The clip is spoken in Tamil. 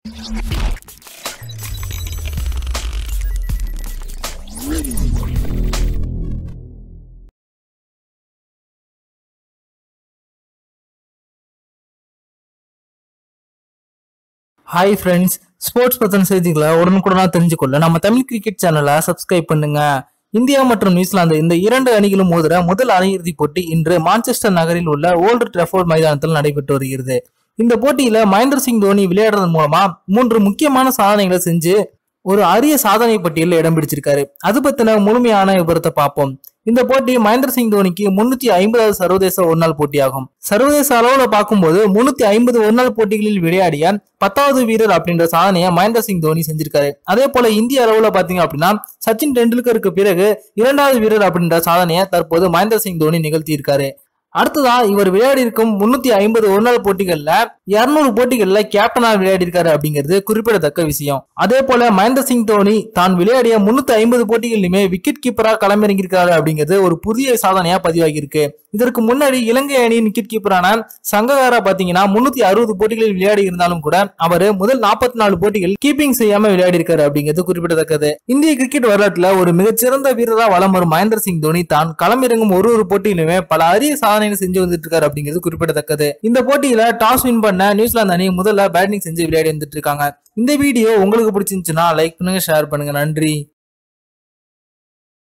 ஹாய் ஃப்ரெண்ட்ஸ் ஸ்போர்ட்ஸ் பத்தின செய்திகளை உடனுக்குடனா தெரிஞ்சுக்கொள்ள நம்ம தமிழ் கிரிக்கெட் சேனலை சப்ஸ்கிரைப் பண்ணுங்க இந்தியா மற்றும் நியூசிலாந்து இந்த இரண்டு அணிகளும் மோதுற முதல் அரையிறுதி போட்டி இன்று மான்செஸ்டர் நகரில் உள்ள ஓல்டு ட்ரெஃபோர்ட் மைதானத்தில் நடைபெற்று வருகிறது இந்த போட்டியில மகேந்திர சிங் தோனி விளையாடுறதன் மூலமா மூன்று முக்கியமான சாதனைகளை செஞ்சு ஒரு அரிய சாதனை பட்டியலில் இடம் பிடிச்சிருக்காரு அது பத்தின முழுமையான விவரத்தை பார்ப்போம் இந்த போட்டி மகேந்திர சிங் தோனிக்கு முன்னூத்தி ஐம்பதாவது சர்வதேச ஒருநாள் போட்டியாகும் சர்வதேச அளவுல பார்க்கும்போது முன்னூத்தி ஐம்பது ஒருநாள் போட்டிகளில் விளையாடிய பத்தாவது வீரர் அப்படின்ற சாதனையை மகேந்திர சிங் தோனி செஞ்சிருக்காரு அதே போல இந்திய அளவுல பாத்தீங்க அப்படின்னா சச்சின் டெண்டுல்கருக்கு பிறகு இரண்டாவது வீரர் அப்படின்ற சாதனையை தற்போது மகேந்திர சிங் தோனி நிகழ்த்தி இருக்காரு அடுத்ததா இவர் விளையாடி இருக்கும் முன்னூத்தி ஐம்பது ஒருநாள் போட்டிகள்ல இருநூறு போட்டிகள்ல கேப்டனா விளையாடி இருக்காரு அப்படிங்கிறது குறிப்பிடத்தக்க விஷயம் அதே போல மகேந்திர சிங் தோனி தான் விளையாடிய முன்னூத்தி ஐம்பது போட்டிகளிலுமே விக்கெட் கீப்பரா களமிறங்கியிருக்காரு அப்படிங்கிறது ஒரு புதிய சாதனையா பதிவாகி இருக்கு இதற்கு முன்னாடி இலங்கை அணியின் விக்கெட் கீப்பரான சங்ககாரா பாத்தீங்கன்னா முன்னூத்தி அறுபது போட்டிகளில் விளையாடி இருந்தாலும் கூட அவர் முதல் நாற்பத்தி நாலு போட்டிகள் கீப்பிங் செய்யாம விளையாடி இருக்காரு அப்படிங்கிறது குறிப்பிடத்தக்கது இந்திய கிரிக்கெட் வரலாற்றுல ஒரு மிகச்சிறந்த வீரரா வலம் வரும் மகேந்திர சிங் தோனி தான் களமிறங்கும் ஒரு ஒரு போட்டியிலுமே பல அரிய சாதனைகளை செஞ்சு வந்துட்டு இருக்காரு அப்படிங்கிறது குறிப்பிடத்தக்கது இந்த போட்டியில டாஸ் வின் பண்ண நியூசிலாந்து அணி முதல்ல பேட்டிங் செஞ்சு விளையாடி வந்துட்டு இருக்காங்க இந்த வீடியோ உங்களுக்கு பிடிச்சிருந்துச்சுன்னா லைக் பண்ணுங்க ஷேர் பண்ணுங்க நன்றி